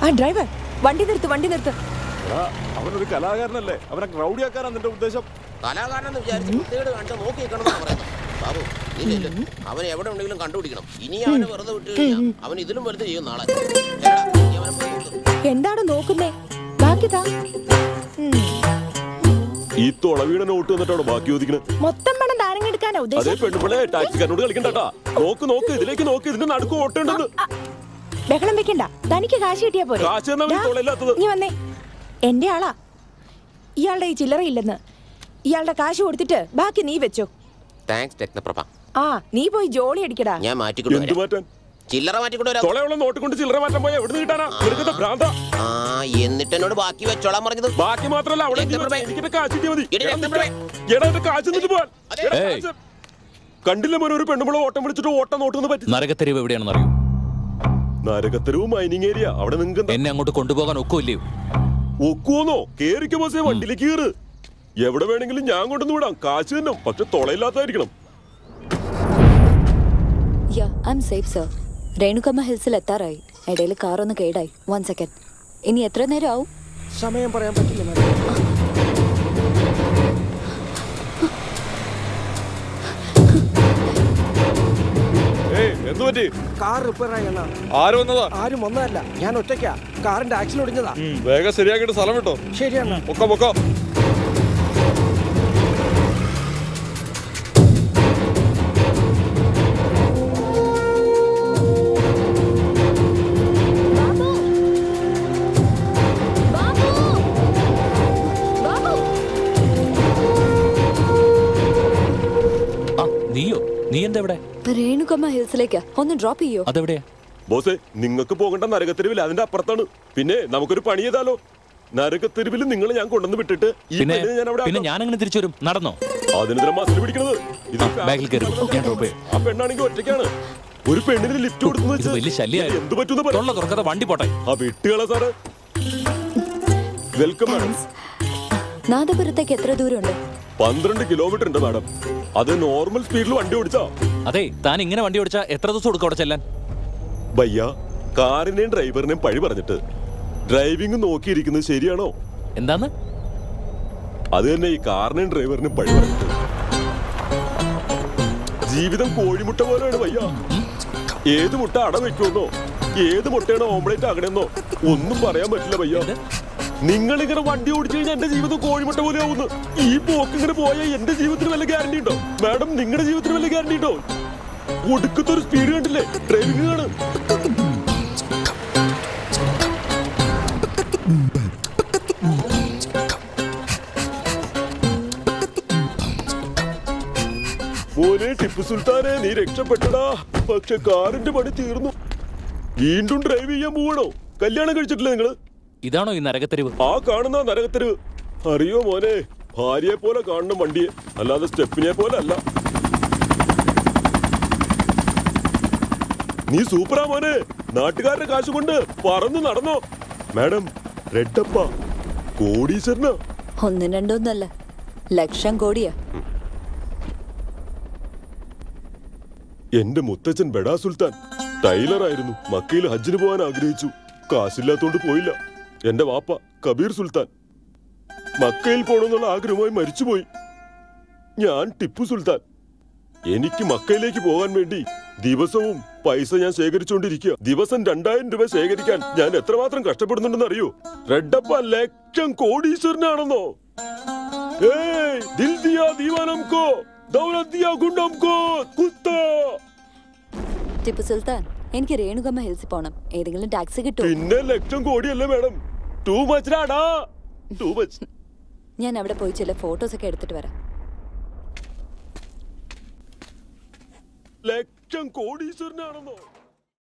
ആ ഡ്രൈവർ വണ്ടി നിർത്ത് വണ്ടി നിർത്ത് എടാ, അവനൊരു കലാകാരനല്ലേ അവനെ ക്രൗഡിയാക്കാനാ നിന്റെ ഉദ്ദേശം കലാകാരനെന്ന് വിചാരിച്ച് വൃത്തികേട് കാണിച്ചാൽ നോക്കി നിൽക്കണമെന്നാണ് പറയുന്നത് ബാബു ഇല്ല ഇല്ല അവനെ എവിടെ ഉണ്ടെങ്കിലും കണ്ടുപിടിക്കണം ഇനി അവനെ വെറുതെ വിട്ടു കഴിഞ്ഞാൽ അവൻ ഇതിലും വലുത് ചെയ്യും നാളെ എടാ, നീ അവനെ പോയി നോക്ക്. എന്താണ് നോക്കുന്നേ ബാക്കി താ ഉം. ഈ തുളവീടെ നോട്ട് വന്നിട്ടാണ് ബാക്കി ചോദിക്കണത് മൊത്തം പണം താരങ്ങ എടുക്കാനാ അതേ ഉദ്ദേശം പെണ്ണുപിള്ളെ ടാക്സിക്കാരനോട് കളിക്കണ്ടാ നോക്ക് നോക്ക് ഇതിലേക്ക് നോക്ക് ഇതിന്റെ നടുക്ക് ഓട്ടേണ്ടത് ആ, ബഹളം വെക്കണ്ട തനിക്ക് കാശ് കിട്ടിയാ പോരെ കാശ് തന്നാ മതി, ദാ, തൊളയില്ലാത്തത്. നീ വന്നേ എന്റെ ആളാ ഇയാളുടെ ഈ ചില്ലറയില്ലെന്ന് ഇയാളുടെ കാശ് കൊടുത്തിട്ട് ബാക്കി നീ വെച്ചോ താങ്ക്സ് രത്നപ്രഭ ആ നീ പോയി ജോളി അടിക്കടാ ഞാൻ മാറ്റിക്കൊണ്ട് എന്ത് വരാം മാറ്റാൻ ചില്ലറ മാറ്റിക്കൊണ്ട് വരാം തൊളയുള്ള നോട്ട് കൊണ്ട് ചില്ലറ മാറ്റാൻ പോയാ എവിടെ നിന്ന് കിട്ടാനാ നിനക്കത്തെ ഭ്രാന്ത ആ എന്നിട്ട് എന്നോട് ബാക്കി വെച്ചോളാൻ പറഞ്ഞത് ബാക്കി മാത്രല്ല അവിടെ എന്റെ പ്രഭേ. എനിക്ക് കാശ് കിട്ടിയാ മതി എടി, എടാ, എന്റെ നിന്റെ- എടാ എന്റെ കാശ് എന്നിട്ട് പോവാൻ അതെ. എടാ, ഏയ്. കാശ്. കണ്ടില്ല മോനെ ഒരു പെണ്ണുമ്പളെ ഓട്ടം വിളിച്ചിട്ട് ഓട്ടം നോട്ടുന്ന പറ്റി നരകത്തെരുവ് എവിടെയാണെന്ന് അറിയൂ നരകത്തരവും മൈനിങ് ഏരിയ അവിടെ നിങ്ങൾക്ക് എന്നെ അങ്ങോട്ട് കൊണ്ടുപോകാൻ ഒക്കില്ലയോ ഒക്കുവോന്നോ കേറിക്ക് ബോസേ വണ്ടിയിലേക്ക് കീറ് എവിടെ വേണമെങ്കിലും ഞാൻ കൊണ്ടുവന്ന് വിടാം കാശ് തന്നെ പക്ഷെ തൊളയില്ലാത്തായിരിക്കണം yeah I am safe sir Renukamma ഹിൽസിൽ എത്താറായി ഇടയിൽ കാർ ഒന്ന് കേടായി വൺ സെക്കൻഡ് ഇനി എത്ര നേരം ആവും സമയം പറയാൻ പറ്റില്ല മാഡം ഏയ് എന്ത് പറ്റി കാർ റിപ്പയർ ആയണ ആര് വന്നതാ ആരും വന്നതല്ല ഞാൻ ഒറ്റയ്ക്കാ കാറിന്റെ ആക്സിൽ ഒടിഞ്ഞതാ ഉം, വേഗം ശരിയാക്കിയിട്ട് സ്ഥലം വിട്ടോ ശരിയാണ് പൊക്കോ പൊക്കോ ആ നീയോ നീ എന്താ ഇവിടെ രേണുകമ്മ ഹിൽസിലേക്ക് ഒന്ന് ഡ്രോപ്പ് ചെയ്യോ അതെവിടെയാ ബോസേ നിങ്ങൾക്ക് പോകേണ്ട നരകത്തെരുവിൽ അതിന്റെ അപ്പുറത്താണ് പിന്നെ നമുക്കൊരു പണി ചെയ്താലോ നരകത്തെരുവിൽ നിങ്ങൾ ഞാൻ കൊണ്ടുവന്ന് വിട്ടിട്ട് ഈ പിന്നെ പെണ്ണിനെ ഞാൻ അവിടെ പിന്നെ ആക്കാം. ഞാൻ അങ്ങനെ തിരിച്ചു വരും നടന്നോ അതിനെതിരെ മസിൽ പിടിക്കണത് ഇത് ആ, ബാഗിൽ കയറി പോ. ഞാൻ ഡ്രോപ്പ് ചെയ്യാം. ആ പെണ്ണാണെങ്കിൽ ഒറ്റയ്ക്കാണ് ഒരു പെണ്ണിന് ലിഫ്റ്റ് കൊടുത്തു ഇത് വലിയ ശല്യമായി എന്ത് പറ്റുന്ന പറ തൊള്ള തുറക്കാതെ വണ്ടി പോട്ടെ ആ വിട്ടുകളാ സാറ് വെൽക്കം മാഡം നാദപുരത്തേക്ക് എത്ര ദൂരമുണ്ട് പന്ത്രണ്ട് കിലോമീറ്റർ ഉണ്ട് മാഡം അത് നോർമൽ സ്പീഡിൽ വണ്ടി ഓടിച്ചാ അതെ താൻ ഇങ്ങനെ വണ്ടി ഓടിച്ചാ എത്ര ദിവസം കൊടുക്കും അവിടെ ചെല്ലാൻ ഭയ്യ കാറിനെയും ഡ്രൈവറിനെയും പഴി പറഞ്ഞിട്ട് ഡ്രൈവിംഗ് നോക്കിയിരിക്കുന്നത് ശരിയാണോ എന്താന്ന് അത് തന്നെ ഈ കാറിനെയും ഡ്രൈവറിനെയും പഴി പറഞ്ഞിട്ട് ജീവിതം കോഴിമുട്ട പോലെയാണ് ഭയ്യ ഏത് മുട്ട അട വെക്കുമെന്നോ ഏത് മുട്ടയാണോ ഓംപ്ലേറ്റ് ആകണമെന്നോ ഒന്നും പറയാൻ പറ്റില്ല ഭയ്യ എന്ത്? നിങ്ങൾ ഇങ്ങനെ വണ്ടി ഓടിച്ചു കഴിഞ്ഞാൽ എന്റെ ജീവിതം കോഴിമുട്ട പോലെ ആവുന്നു ഈ പോക്ക് ഇങ്ങനെ പോയാൽ എന്റെ ജീവിതത്തിന് വല്ല ഗ്യാരണ്ടി ഉണ്ടോ മാഡം നിങ്ങളുടെ ജീവിതത്തിന് വല്ല ഗ്യാരണ്ടി ഉണ്ടോ ഒടുക്കത്തൊരു സ്പീഡ് കണ്ടില്ലേ ഡ്രൈവിംഗ് ആണ് മോനെ ടിപ്പു സുൽത്താനെ നീ രക്ഷപ്പെട്ടടാ പക്ഷെ കാറിന്റെ പണി തീർന്നു വീണ്ടും ഡ്രൈവ് ചെയ്യാൻ പോവണോ കല്യാണം കഴിച്ചിട്ടില്ല നിങ്ങള് ഇതാണോ ഈ നരകത്തെരുവ് ആ കാണുന്ന നരകത്തരവ് അറിയോ മോനെ ഭാര്യയെ പോലെ കാണണം വണ്ടിയെ അല്ലാതെ സ്റ്റെപ്പിനെ പോലെ അല്ല നീ സൂപ്പറാ മോനെ നാട്ടുകാരുടെ കാശ് കൊണ്ട് പറന്ന് നടന്നോ മാഡം റെഡപ്പ കോടീശ്വരനാ ഒന്നും രണ്ടൊന്നല്ല ലക്ഷം കോടിയാ എന്റെ മുത്തച്ഛൻ ബെഡാ സുൽത്താൻ ടൈലറായിരുന്നു മക്കയിൽ ഹജ്ജിന് പോകാൻ ആഗ്രഹിച്ചു കാശില്ലാത്തോണ്ട് പോയില്ല എന്റെ വാപ്പ കബീർ സുൽത്താൻ മക്കയിൽ പോണമെന്നുള്ള ആഗ്രഹമായി മരിച്ചുപോയി ഞാൻ ടിപ്പു സുൽത്താൻ എനിക്ക് മക്കയിലേക്ക് പോകാൻ വേണ്ടി ദിവസവും പൈസ ഞാൻ ശേഖരിച്ചുകൊണ്ടിരിക്കുക ദിവസം രണ്ടായിരം രൂപ ശേഖരിക്കാൻ ഞാൻ എത്രമാത്രം കഷ്ടപ്പെടുന്നുണ്ടെന്ന് അറിയോ റെഡപ്പ ലക്ഷം കോടീശ്വരനാണെന്നോ ഏയ് ദിൽ ദിയാ ദീവാനം കോ ദൗലത് ദിയാ ഗുണ്ടം കോ കുത്താ ടിപ്പു സുൽത്താൻ എനിക്ക് രേണുകമ്മ ഹിൽസിൽ പോണം ഏതെങ്കിലും ടാക്സി കിട്ടുമോ പിന്നെ ലക്ഷം കോടിയല്ലേ മാഡം ടൂ മച്ച് രാടാ ടൂ മച്ച് ഞാൻ അവിടെ പോയി ചില ഫോട്ടോസ് ഒക്കെ എടുത്തിട്ട് വരാം ലക്ഷം കോടീശ്വരനാണെന്നോ